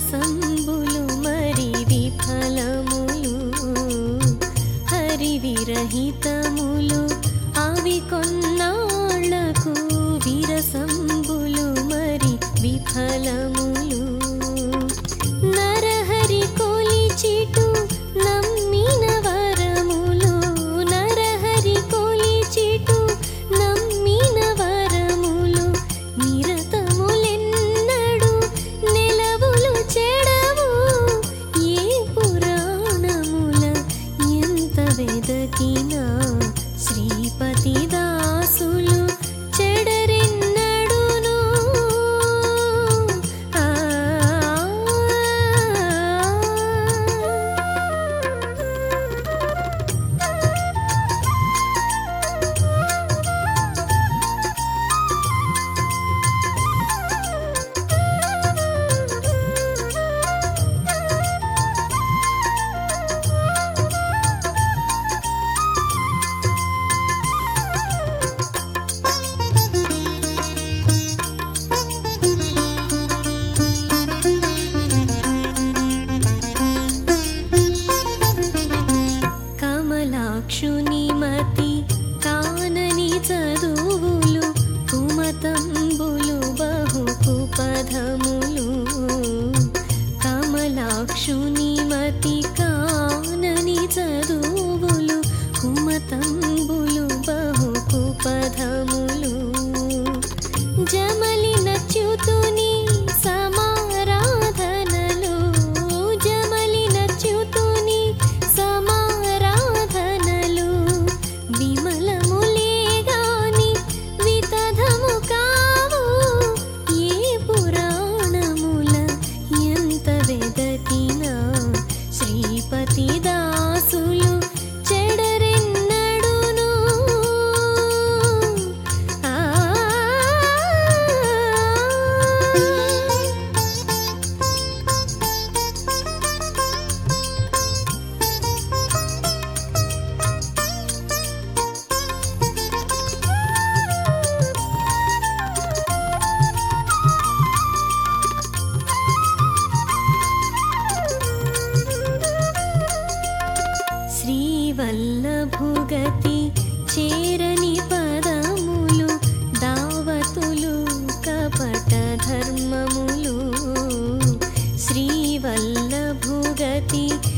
విరసంబులు మరి విఫలములు హరి విరహితములు అవి కొన్నాళ్లకు విరసంబులు మరి విఫలములు నరహరి కొలిచిటు నమ్మిన వరములు నరహరి కొలిచిటు నమ్మిన వరములు నిరతములెన్నడు నెలవులు చెడవు ఏ పురాణముల ఎంత వెదకినా శ్రీపతి దాసులు చెడరెన్నడును ఆ కమలాక్షుని మతి కానని చదువులు కుమతంబులు బహు కుపధములు కమలాక్షుని మతి కానని చదువులు కుమతంబులు బహు కుపధములు జమలి నచ్యుతుని సమారాధనలు జమలి నచ్యుతుని సమారాధనలు విమలములే గాని వితధము కావు ఏ పురాణముల ఎంత వెదకినా శ్రీపతి దాసులు చెడరెన్నడును ఆ శ్రీవల్లభుగతి చేరని పదములు దావతులు కపట ధర్మములు శ్రీవల్లభుగతి